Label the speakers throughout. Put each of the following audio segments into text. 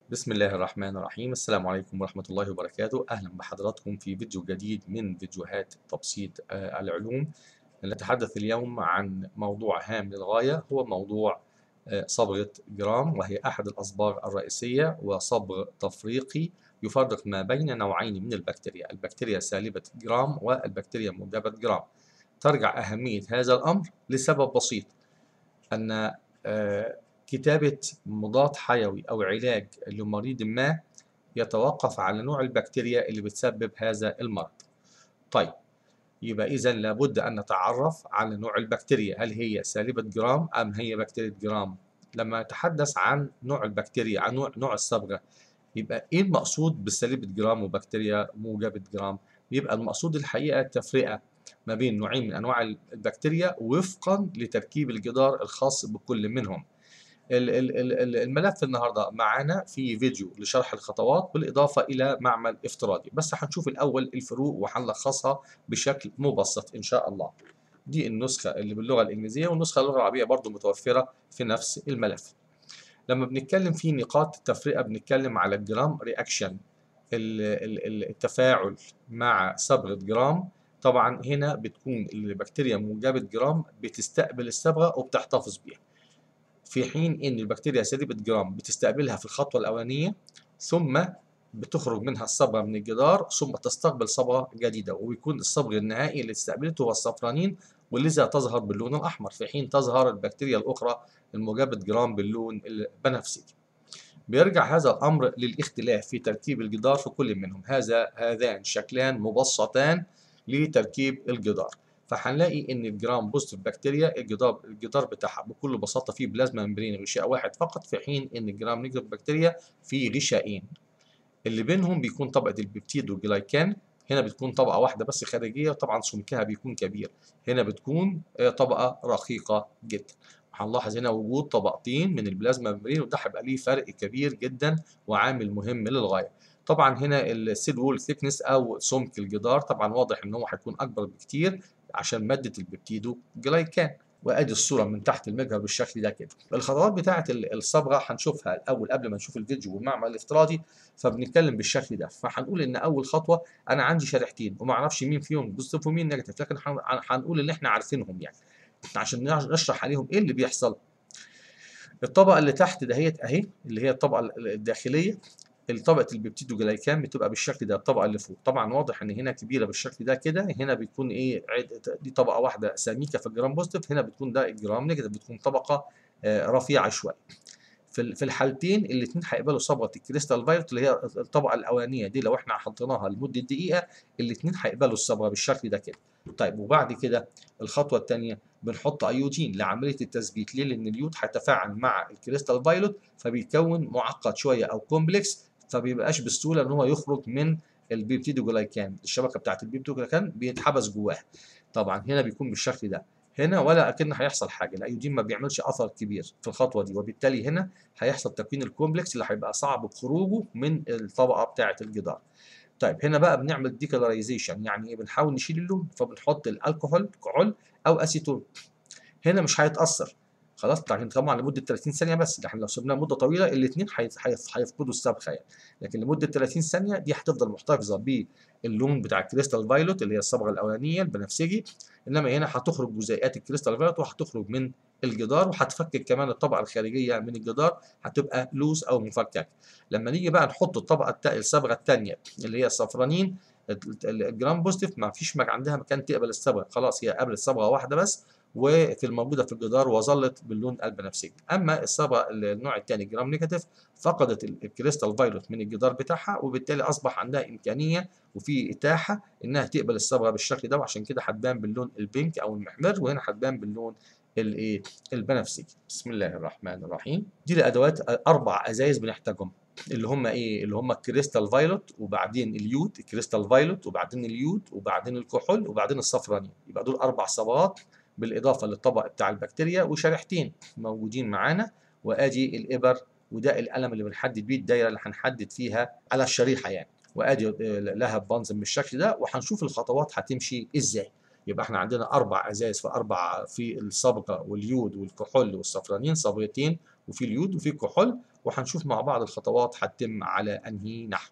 Speaker 1: بسم الله الرحمن الرحيم السلام عليكم ورحمة الله وبركاته أهلا بحضراتكم في فيديو جديد من فيديوهات تبسيط آه، العلوم نتحدث اليوم عن موضوع هام للغاية هو موضوع آه، صبغة جرام وهي أحد الأصباغ الرئيسية وصبغ تفريقي يفرق ما بين نوعين من البكتيريا البكتيريا سالبة جرام والبكتيريا موجبة جرام ترجع أهمية هذا الأمر لسبب بسيط أن آه، كتابة مضاد حيوي أو علاج لمريض ما يتوقف على نوع البكتيريا اللي بتسبب هذا المرض. طيب يبقى إذا لابد أن نتعرف على نوع البكتيريا هل هي سالبة جرام أم هي بكتيريا جرام؟ لما نتحدث عن نوع البكتيريا عن نوع نوع الصبغة يبقى إيه المقصود بسالبة جرام وبكتيريا موجبة جرام؟ يبقى المقصود الحقيقة التفرقة ما بين نوعين من أنواع البكتيريا وفقا لتركيب الجدار الخاص بكل منهم. الملف النهارده معانا في فيديو لشرح الخطوات بالاضافه الى معمل افتراضي بس هنشوف الاول الفروق وهنلخصها بشكل مبسط ان شاء الله دي النسخه اللي باللغه الانجليزيه والنسخه اللغه العربيه برضو متوفره في نفس الملف لما بنتكلم في نقاط التفرقه بنتكلم على الجرام رياكشن التفاعل مع صبغه جرام طبعا هنا بتكون البكتيريا موجبه جرام بتستقبل الصبغه وبتحتفظ بيها في حين ان البكتيريا سالبة جرام بتستقبلها في الخطوة الأولانية ثم بتخرج منها الصبغة من الجدار ثم تستقبل صبغة جديدة وبيكون الصبغ النهائي اللي استقبلته هو الصفرانين واللي تظهر باللون الأحمر في حين تظهر البكتيريا الأخرى الموجبة جرام باللون البنفسجي بيرجع هذا الأمر للاختلاف في تركيب الجدار في كل منهم هذا هذان شكلان مبسطان لتركيب الجدار فهنلاقي ان الجرام بوزيتيف بكتيريا الجدار الجدار بتاعها بكل بساطه فيه بلازما ممبرين غشاء واحد فقط في حين ان الجرام نيجاتيف بكتيريا فيه غشائين اللي بينهم بيكون طبقه البيبتيد والجلايكان هنا بتكون طبقه واحده بس خارجيه طبعا سمكها بيكون كبير هنا بتكون طبقه رقيقه جدا هنلاحظ هنا وجود طبقتين من البلازما ممبرين وده هيبقى ليه فرق كبير جدا وعامل مهم للغايه طبعا هنا السيل وول ثيكنس او سمك الجدار طبعا واضح ان هو هيكون اكبر بكتير عشان ماده البيبتيدو جلايكان وادي الصوره من تحت المجهر بالشكل ده كده الخطوات بتاعه الصبغه هنشوفها الاول قبل ما نشوف الفيديو والمعمل الافتراضي فبنتكلم بالشكل ده فهنقول ان اول خطوه انا عندي شريحتين وما اعرفش مين فيهم بوزيتيف ومين نيجاتيف لكن هنقول ان احنا عارفينهم يعني عشان نشرح عليهم ايه اللي بيحصل الطبقه اللي تحت دهيت اهي اللي هي الطبقه الداخليه طبقه البيبتيدوجلايكان بتبقى بالشكل ده الطبقه اللي فوق طبعا واضح ان هنا كبيره بالشكل ده كده هنا بيكون ايه دي طبقه واحده سميكه في الجرام بوزيتيف هنا بتكون ده الجرام نيجاتيف بتكون طبقه رفيعه شويه في في الحالتين الاثنين هيقبلوا صبغه الكريستال فايلوت اللي هي الطبقه الاولانيه دي لو احنا حطيناها لمده دقيقه الاثنين هيقبلوا الصبغه بالشكل ده كده طيب وبعد كده الخطوه الثانيه بنحط ايودين لعمليه التثبيت ليه لان اليود هيتفاعل مع الكريستال فايلوت فبيكون معقد شويه او كومبلكس فبيبقاش بالسهوله ان هو يخرج من البيبتيدوجلايكان الشبكه بتاعت البيبتيدوجلايكان بيتحبس جواها طبعا هنا بيكون بالشكل ده هنا ولا اكن هيحصل حاجه الايودين ما بيعملش اثر كبير في الخطوه دي وبالتالي هنا هيحصل تكوين الكومبلكس اللي هيبقى صعب خروجه من الطبقه بتاعه الجدار طيب هنا بقى بنعمل ديكلرايزيشن يعني ايه بنحاول نشيل اللون فبنحط الكحول كحول او اسيتون هنا مش هيتاثر خلاص طبعا لمده 30 ثانيه بس لكن لو سيبناها مده طويله الاثنين هيفقدوا الصبغه يعني لكن لمده 30 ثانيه دي هتفضل محتفظه باللون بتاع الكريستال فايلوت اللي هي الصبغه الاولانيه البنفسجي انما هنا هتخرج جزيئات الكريستال فايلوت وهتخرج من الجدار وهتفكك كمان الطبقه الخارجيه من الجدار هتبقى لوز او مفكك لما نيجي بقى نحط الطبقه الصبغه الثانيه اللي هي الصفرانين الجرام بوزيتيف ما فيش عندها مكان تقبل الصبغه خلاص هي قبلت صبغه واحده بس وفي الموجوده في الجدار وظلت باللون البنفسجي اما الصبغه النوع الثاني جرام نيجاتيف فقدت الكريستال فايلوت من الجدار بتاعها وبالتالي اصبح عندها امكانيه وفي اتاحه انها تقبل الصبغه بالشكل ده وعشان كده هتبان باللون البينك او المحمر وهنا هتبان باللون الايه البنفسجي بسم الله الرحمن الرحيم دي الادوات اربع ازايز بنحتاجهم اللي هم ايه اللي هم الكريستال فايلوت وبعدين اليود الكريستال فايلوت وبعدين اليود وبعدين الكحول وبعدين الصفراني يبقى دول اربع صبغات بالاضافه للطبق بتاع البكتيريا وشريحتين موجودين معانا وادي الابر وده القلم اللي بنحدد بيه الدايره اللي هنحدد فيها على الشريحه يعني وادي لها بنظم بالشكل ده وهنشوف الخطوات هتمشي ازاي يبقى احنا عندنا اربع ازاز في اربع في الصبغه واليود والكحول والصفرانين صبغتين وفي اليود وفي كحول وهنشوف مع بعض الخطوات هتتم على انهي نحو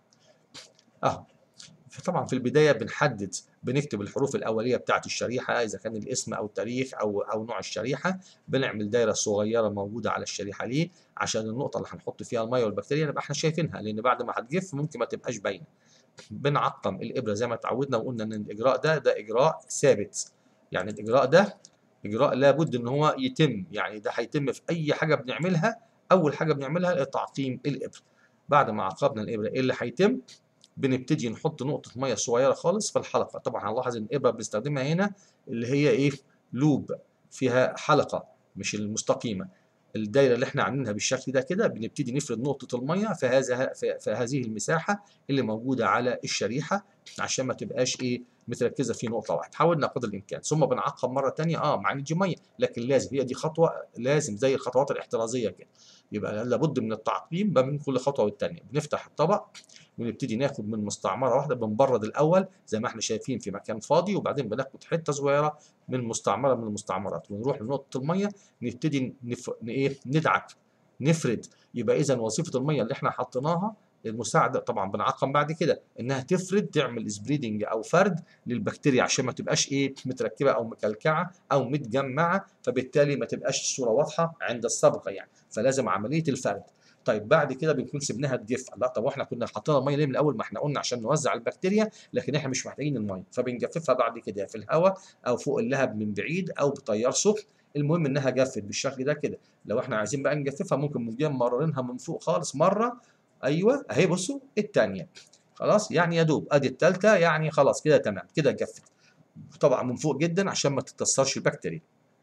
Speaker 1: اهو فطبعا في البدايه بنحدد بنكتب الحروف الاوليه بتاعه الشريحه اذا كان الاسم او التاريخ او او نوع الشريحه بنعمل دايره صغيره موجوده على الشريحه ليه عشان النقطه اللي هنحط فيها الميه والبكتيريا نبقى احنا شايفينها لان بعد ما هتجف ممكن ما تبقاش باينه بنعقم الابره زي ما اتعودنا وقلنا ان الاجراء ده ده اجراء ثابت يعني الاجراء ده اجراء لابد ان هو يتم يعني ده هيتم في اي حاجه بنعملها اول حاجه بنعملها تعقيم الابره بعد ما عقمنا الابره ايه اللي هيتم بنبتدي نحط نقطه ميه صغيره خالص في الحلقه طبعا هنلاحظ ان الابره بنستخدمها هنا اللي هي ايه لوب فيها حلقه مش المستقيمه الدايره اللي احنا عاملينها بالشكل ده كده بنبتدي نفرد نقطه الميه في هذا في هذه المساحه اللي موجوده على الشريحه عشان ما تبقاش ايه متركزه في نقطه واحده حاولنا قدر الامكان ثم بنعقم مره ثانيه اه مع دي ميه لكن لازم هي دي خطوه لازم زي الخطوات الاحترازيه كده يبقى لابد من التعقيم ما بين كل خطوه والثانيه بنفتح الطبق ونبتدي ناخد من مستعمره واحده بنبرد الاول زي ما احنا شايفين في مكان فاضي وبعدين بناخد حته صغيره من مستعمره من المستعمرات ونروح لنقطه الميه نبتدي نف... ايه ندعك نفرد يبقى اذا وظيفه الميه اللي احنا حطيناها المساعده طبعا بنعقم بعد كده انها تفرد تعمل سبريدنج او فرد للبكتيريا عشان ما تبقاش ايه متركبه او مكلكعه او متجمعه فبالتالي ما تبقاش الصوره واضحه عند الصبغه يعني فلازم عمليه الفرد طيب بعد كده بنكون سيبناها تجف لا طب واحنا كنا حاطين الميه ليه من الاول ما احنا قلنا عشان نوزع البكتيريا لكن احنا مش محتاجين الميه فبنجففها بعد كده في الهواء او فوق اللهب من بعيد او بتيار سخن المهم انها جفت بالشكل ده كده لو احنا عايزين بقى نجففها ممكن نجي مررينها من فوق خالص مره ايوه اهي بصوا الثانيه خلاص يعني يا دوب ادي الثالثه يعني خلاص كده تمام كده جفت طبعا من فوق جدا عشان ما تتكسرش البكتيريا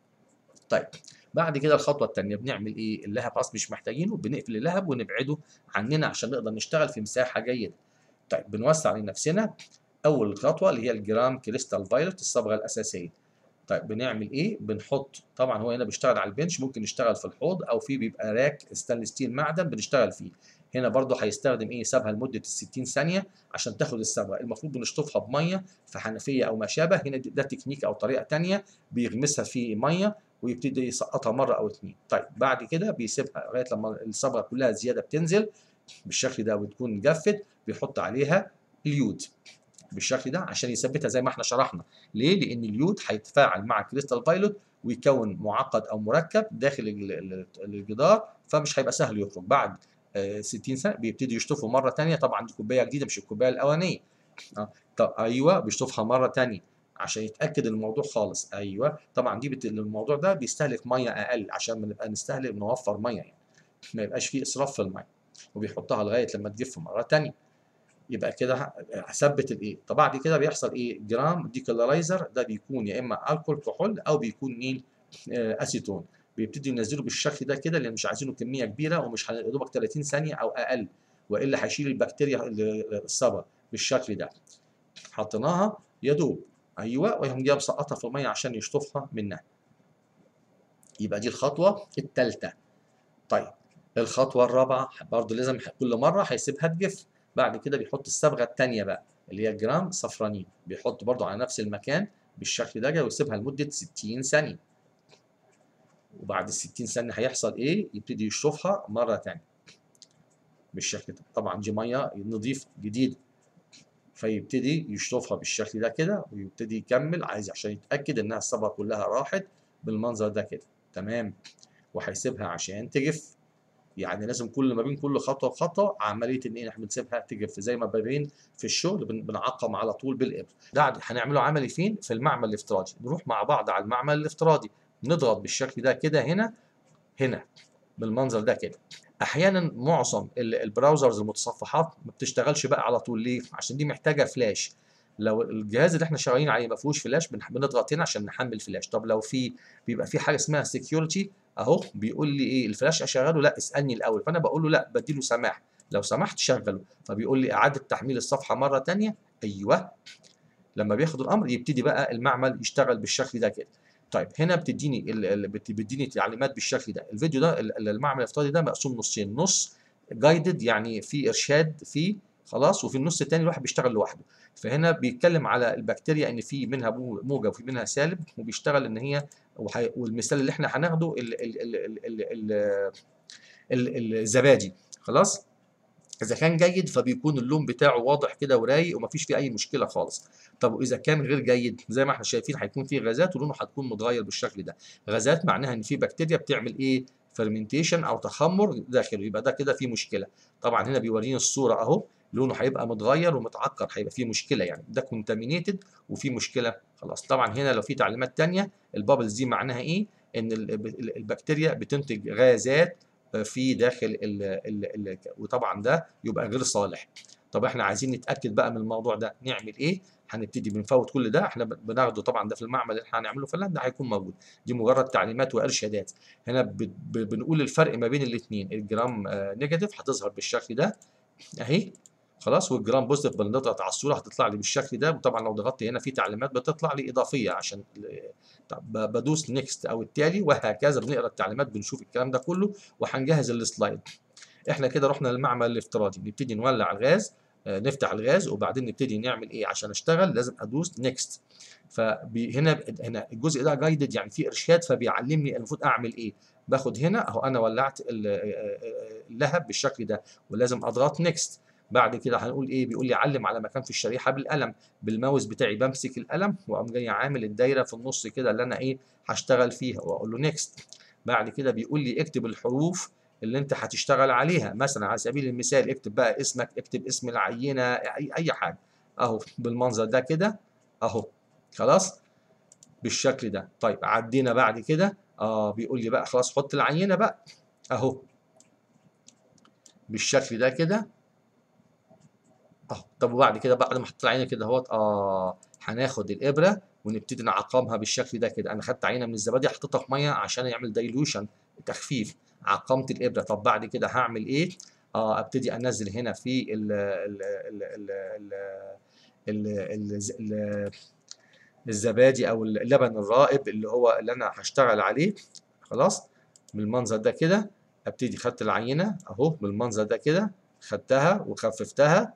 Speaker 1: طيب بعد كده الخطوه الثانيه بنعمل ايه اللهب خلاص مش محتاجينه بنقفل اللهب ونبعده عننا عشان نقدر نشتغل في مساحه جيده طيب بنوسع لنفسنا اول خطوه اللي هي الجرام كريستال فايلوت الصبغه الاساسيه طيب بنعمل ايه بنحط طبعا هو هنا بيشتغل على البنش ممكن نشتغل في الحوض او في بيبقى راك ستانلس ستيل معدن بنشتغل فيه هنا برضو هيستخدم ايه سابها لمده ال 60 ثانيه عشان تاخد الصبغه المفروض بنشطفها بميه في حنفيه او ما شابه هنا ده تكنيك او طريقه ثانيه بيغمسها في ميه ويبتدي يسقطها مره او اثنين طيب بعد كده بيسيبها لغايه لما الصبغه كلها زياده بتنزل بالشكل ده وتكون جفت بيحط عليها اليود بالشكل ده عشان يثبتها زي ما احنا شرحنا ليه لان اليود هيتفاعل مع كريستال فايلوت ويكون معقد او مركب داخل الجدار فمش هيبقى سهل يخرج بعد 60 سنه بيبتدي يشطفه مره ثانيه طبعا دي كوبايه جديده مش الكوبايه الاولانيه اه طب ايوه بيشطفها مره ثانيه عشان يتاكد الموضوع خالص ايوه طبعا دي بت... الموضوع ده بيستهلك ميه اقل عشان ما نبقى نستهلك نوفر ميه يعني ما يبقاش فيه اسراف في الميه وبيحطها لغايه لما تجف مره ثانيه يبقى كده هثبت الايه طب بعد كده بيحصل ايه جرام ديكلرايزر ده بيكون يا اما الكحول كحول او بيكون مين آه اسيتون بيبتدي ينزله بالشكل ده كده لان مش عايزينه كميه كبيره ومش يا دوبك 30 ثانيه او اقل والا هيشيل البكتيريا الصبا بالشكل ده حطيناها يا دوب ايوه ويقوم جاي مسقطها في الميه عشان يشطفها منها يبقى دي الخطوه الثالثه طيب الخطوه الرابعه برضه لازم كل مره هيسيبها تجف بعد كده بيحط الصبغه الثانيه بقى اللي هي جرام صفرانين بيحط برضه على نفس المكان بالشكل ده ويسيبها لمده 60 ثانيه وبعد ال 60 ثانيه هيحصل ايه يبتدي يشطفها مره ثانيه بالشكل ده طبعا دي ميه نظيف جديد فيبتدي يشطفها بالشكل ده كده ويبتدي يكمل عايز عشان يتاكد انها الصبغه كلها راحت بالمنظر ده كده تمام وهيسيبها عشان تجف يعني لازم كل ما بين كل خطوه وخطوه عمليه ان احنا بنسيبها تجف زي ما بين في الشغل بنعقم على طول بالابر ده هنعمله عملي فين في المعمل الافتراضي نروح مع بعض على المعمل الافتراضي نضغط بالشكل ده كده هنا هنا بالمنظر ده كده احيانا معظم البراوزرز المتصفحات ما بتشتغلش بقى على طول ليه عشان دي محتاجه فلاش لو الجهاز اللي احنا شغالين عليه ما فيهوش فلاش بنضغط هنا عشان نحمل فلاش طب لو في بيبقى في حاجه اسمها سكيورتي اهو بيقول لي ايه الفلاش اشغله لا اسالني الاول فانا بقول له لا بديله سماح لو سمحت شغله فبيقول لي اعاده تحميل الصفحه مره ثانيه ايوه لما بياخد الامر يبتدي بقى المعمل يشتغل بالشكل ده كده طيب هنا بتديني بتديني تعليمات بالشكل ده الفيديو ده المعمل الافتراضي ده مقسوم نصين نص جايدد يعني في ارشاد فيه خلاص وفي النص الثاني الواحد بيشتغل لوحده فهنا بيتكلم على البكتيريا ان في منها موجب وفي منها سالب وبيشتغل ان هي وحي... والمثال اللي احنا هناخده ال... ال... ال... ال... ال... ال... الزبادي خلاص اذا كان جيد فبيكون اللون بتاعه واضح كده ورايق ومفيش فيه اي مشكله خالص طب واذا كان غير جيد زي ما احنا شايفين هيكون فيه غازات ولونه هتكون متغير بالشكل ده غازات معناها ان في بكتيريا بتعمل ايه فرمنتيشن او تخمر داخله يبقى ده كده فيه مشكله طبعا هنا بيوريني الصوره اهو لونه هيبقى متغير ومتعكر هيبقى فيه مشكله يعني ده كونتامينيتد وفي مشكله خلاص طبعا هنا لو في تعليمات ثانيه البابلز دي معناها ايه ان البكتيريا بتنتج غازات في داخل ال ال ال وطبعا ده يبقى غير صالح طب احنا عايزين نتاكد بقى من الموضوع ده نعمل ايه هنبتدي بنفوت كل ده احنا بناخده طبعا ده في المعمل اللي احنا هنعمله في ده هيكون موجود دي مجرد تعليمات وارشادات هنا بنقول الفرق ما بين الاثنين الجرام نيجاتيف هتظهر بالشكل ده اهي خلاص والجرام بوزيتيف بنضغط على الصوره هتطلع لي بالشكل ده وطبعا لو ضغطت هنا في تعليمات بتطلع لي اضافيه عشان طب بدوس نيكست او التالي وهكذا بنقرا التعليمات بنشوف الكلام ده كله وهنجهز السلايد احنا كده رحنا للمعمل الافتراضي نبتدي نولع الغاز نفتح الغاز وبعدين نبتدي نعمل ايه عشان اشتغل لازم ادوس نيكست فهنا هنا الجزء ده جايدد يعني فيه ارشاد فبيعلمني المفروض اعمل ايه باخد هنا اهو انا ولعت اللهب بالشكل ده ولازم اضغط نيكست بعد كده هنقول ايه بيقول لي علم على مكان في الشريحه بالقلم بالماوس بتاعي بمسك القلم واقوم جاي عامل الدايره في النص كده اللي انا ايه هشتغل فيها واقول له نيكست بعد كده بيقول لي اكتب الحروف اللي انت هتشتغل عليها مثلا على سبيل المثال اكتب بقى اسمك اكتب اسم العينه اي اي حاجه اهو بالمنظر ده كده اهو خلاص بالشكل ده طيب عدينا بعد كده اه بيقول لي بقى خلاص حط العينه بقى اهو بالشكل ده كده اهو طب وبعد كده بعد ما حطيت العينه كده اهوت اه هناخد الابره ونبتدي نعقمها بالشكل ده كده انا خدت عينه من الزبادي حطيتها في ميه عشان يعمل دايلوشن تخفيف عقمت الابره طب بعد كده هعمل ايه اه ابتدي انزل هنا في ال ال ال ال ال ال ال الزبادي او اللبن الرائب اللي هو اللي انا هشتغل عليه خلاص بالمنظر ده كده ابتدي خدت العينه اهو بالمنظر ده كده خدتها وخففتها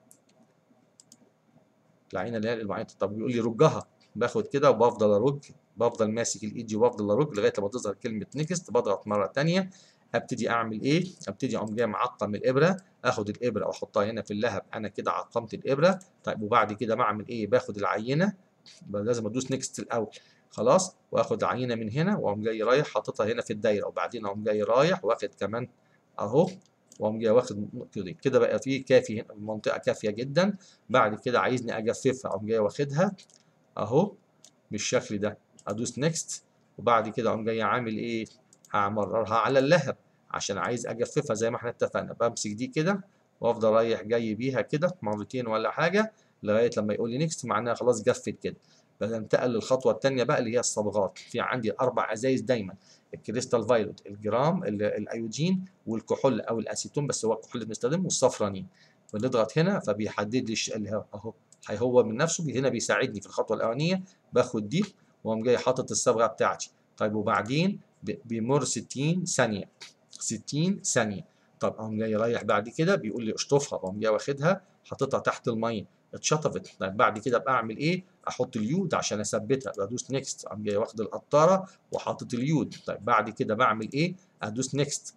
Speaker 1: العينه اللي هي المعينه طب بيقول لي رجها باخد كده وبفضل ارج بفضل ماسك الايد دي وافضل ارج لغايه لما تظهر كلمه نيكست بضغط مره ثانيه ابتدي اعمل ايه ابتدي اقوم جاي معقم الابره اخد الابره واحطها هنا في اللهب انا كده عقمت الابره طيب وبعد كده بعمل ايه باخد العينه لازم ادوس نيكست الاول خلاص واخد عينه من هنا واقوم جاي رايح حاططها هنا في الدايره وبعدين اقوم جاي رايح واخد كمان اهو واقوم جاي واخد كده كده بقى في كافي هنا المنطقه كافيه جدا بعد كده عايزني اجففها اقوم جاي واخدها اهو بالشكل ده ادوس نيكست وبعد كده اقوم جاي عامل ايه همررها على اللهب عشان عايز اجففها زي ما احنا اتفقنا بمسك دي كده وافضل رايح جاي بيها كده مرتين ولا حاجه لغايه لما يقول لي نيكست معناها خلاص جفت كده بننتقل للخطوه الثانيه بقى اللي هي الصبغات في عندي اربع ازايز دايما الكريستال فايلوت الجرام الايودين والكحول او الاسيتون بس هو الكحول اللي بنستخدمه والصفرانين بنضغط هنا فبيحدد لي اهو هو من نفسه هنا بيساعدني في الخطوه الاولانيه باخد دي واقوم جاي حاطط الصبغه بتاعتي طيب وبعدين بيمر 60 ثانيه 60 ثانيه طب اقوم جاي رايح بعد كده بيقول لي اشطفها اقوم جاي واخدها حاططها تحت الميه اتشطفت طيب بعد كده بعمل ايه احط اليود عشان اثبتها بدوس نيكست اقوم جاي واخد القطاره وحاطط اليود طيب بعد كده بعمل ايه ادوس نيكست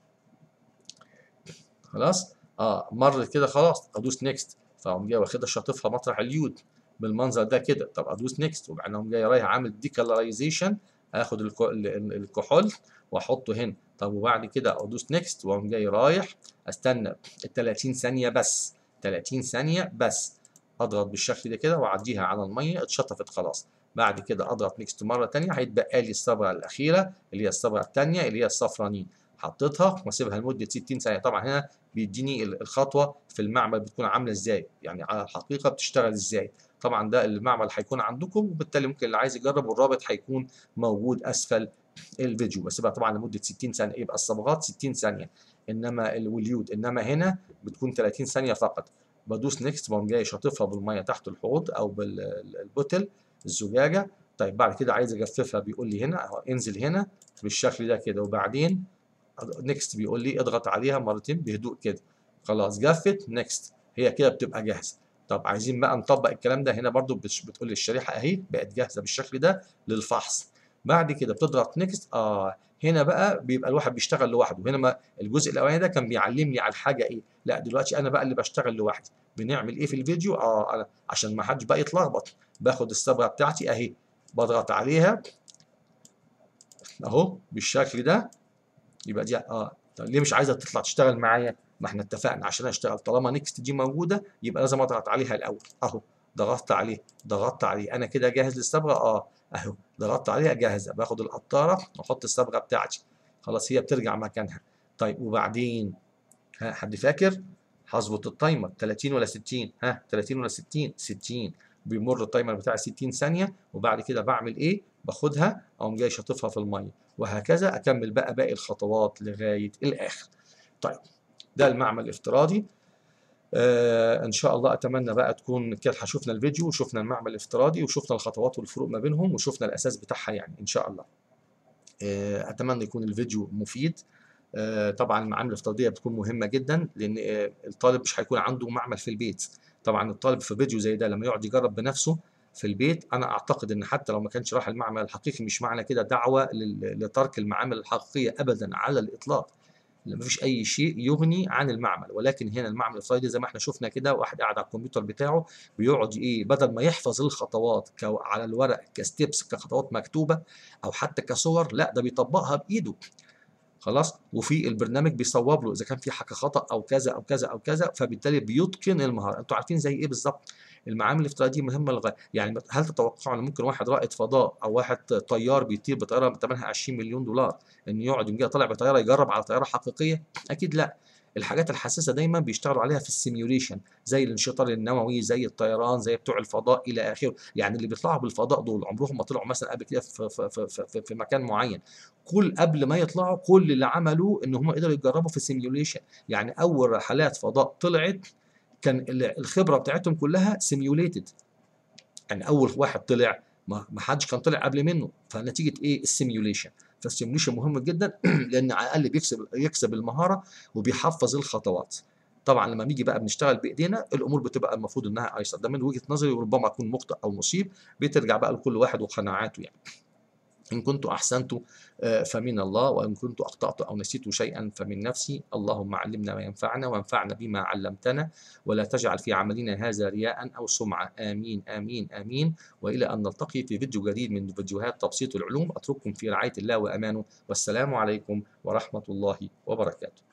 Speaker 1: خلاص اه مرت كده خلاص ادوس نيكست فاقوم جاي واخدها شاطفها مطرح اليود بالمنظر ده كده طب ادوس نيكست وبعدين اقوم جاي رايح عامل ديكالرايزيشن اخد الكحول واحطه هنا طب وبعد كده ادوس نيكست واقوم جاي رايح استنى ال 30 ثانيه بس 30 ثانيه بس اضغط بالشكل ده كده واعديها على الميه اتشطفت خلاص بعد كده اضغط نيكست مره ثانيه هيتبقى لي الصبغه الاخيره اللي هي الصبغه الثانيه اللي هي الصفرانين حطيتها واسيبها لمده 60 ثانيه طبعا هنا بيديني الخطوه في المعمل بتكون عامله ازاي يعني على الحقيقه بتشتغل ازاي طبعا ده المعمل هيكون عندكم وبالتالي ممكن اللي عايز يجرب والرابط هيكون موجود اسفل الفيديو بسيبها طبعا لمده 60 ثانيه يبقى الصبغات 60 ثانيه انما واليود انما هنا بتكون 30 ثانيه فقط بدوس نيكست بقوم جاي شاطفها بالميه تحت الحوض او بالبوتل الزجاجه طيب بعد كده عايز اجففها بيقول لي هنا اهو انزل هنا بالشكل ده كده وبعدين نيكست بيقول لي اضغط عليها مرتين بهدوء كده خلاص جفت نيكست هي كده بتبقى جاهزه طب عايزين بقى نطبق الكلام ده هنا برضو بتقول لي الشريحه اهي بقت جاهزه بالشكل ده للفحص بعد كده بتضغط نيكست اه هنا بقى بيبقى الواحد بيشتغل لوحده هنا ما الجزء الاولاني ده كان بيعلمني على الحاجه ايه لا دلوقتي انا بقى اللي بشتغل لوحدي بنعمل ايه في الفيديو اه أنا عشان ما حدش بقى يتلخبط باخد الصبغه بتاعتي اهي بضغط عليها اهو بالشكل ده يبقى دي اه طب ليه مش عايزه تطلع تشتغل معايا ما احنا اتفقنا عشان اشتغل طالما نيكست دي موجوده يبقى لازم اضغط عليها الاول اهو ضغطت عليه ضغطت عليه انا كده جاهز للصبغه اه اهو ضغطت عليها جاهزه باخد القطاره واحط الصبغه بتاعتي خلاص هي بترجع مكانها طيب وبعدين ها حد فاكر هظبط التايمر 30 ولا 60 ها 30 ولا 60 60 بيمر التايمر بتاعي 60 ثانيه وبعد كده بعمل ايه باخدها اقوم جاي شاطفها في الميه وهكذا اكمل بقى باقي الخطوات لغايه الاخر طيب ده المعمل الافتراضي آه ان شاء الله اتمنى بقى تكون كده شفنا الفيديو وشفنا المعمل الافتراضي وشفنا الخطوات والفروق ما بينهم وشفنا الاساس بتاعها يعني ان شاء الله آه اتمنى يكون الفيديو مفيد آه طبعا المعامل الافتراضيه بتكون مهمه جدا لان آه الطالب مش هيكون عنده معمل في البيت طبعا الطالب في فيديو زي ده لما يقعد يجرب بنفسه في البيت انا اعتقد ان حتى لو ما كانش راح المعمل الحقيقي مش معنى كده دعوه لترك المعامل الحقيقيه ابدا على الاطلاق ما فيش اي شيء يغني عن المعمل ولكن هنا المعمل الافتراضي زي ما احنا شفنا كده واحد قاعد على الكمبيوتر بتاعه بيقعد ايه بدل ما يحفظ الخطوات على الورق كستبس كخطوات مكتوبه او حتى كصور لا ده بيطبقها بايده خلاص وفي البرنامج بيصوب له اذا كان في حاجه خطا او كذا او كذا او كذا فبالتالي بيتقن المهاره انتوا عارفين زي ايه بالظبط المعامل الافتراضيه مهمه للغايه يعني هل تتوقعوا ان ممكن واحد رائد فضاء او واحد طيار بيطير بطياره ثمنها 20 مليون دولار انه يقعد يوم طالع بطياره يجرب على طياره حقيقيه اكيد لا الحاجات الحساسه دايما بيشتغلوا عليها في السيميوليشن زي الانشطار النووي زي الطيران زي بتوع الفضاء الى اخره يعني اللي بيطلعوا بالفضاء دول عمرهم ما طلعوا مثلا قبل كده في, في, في, في, في مكان معين كل قبل ما يطلعوا كل اللي عملوه ان هم قدروا يجربوا في السيميوليشن يعني اول رحلات فضاء طلعت كان الخبره بتاعتهم كلها سيميوليتد يعني اول واحد طلع ما حدش كان طلع قبل منه فنتيجه ايه السيميوليشن فالسيميوليشن مهم جدا لان على الاقل بيكسب يكسب المهاره وبيحفظ الخطوات طبعا لما بنيجي بقى بنشتغل بايدينا الامور بتبقى المفروض انها ايسر ده من وجهه نظري وربما اكون مخطئ او مصيب بترجع بقى لكل واحد وقناعاته يعني إن كنت أحسنت فمن الله وإن كنت أخطأت أو نسيت شيئا فمن نفسي اللهم علمنا ما ينفعنا وانفعنا بما علمتنا ولا تجعل في عملنا هذا رياء أو سمعة آمين آمين آمين وإلى أن نلتقي في فيديو جديد من فيديوهات تبسيط العلوم أترككم في رعاية الله وأمانه والسلام عليكم ورحمة الله وبركاته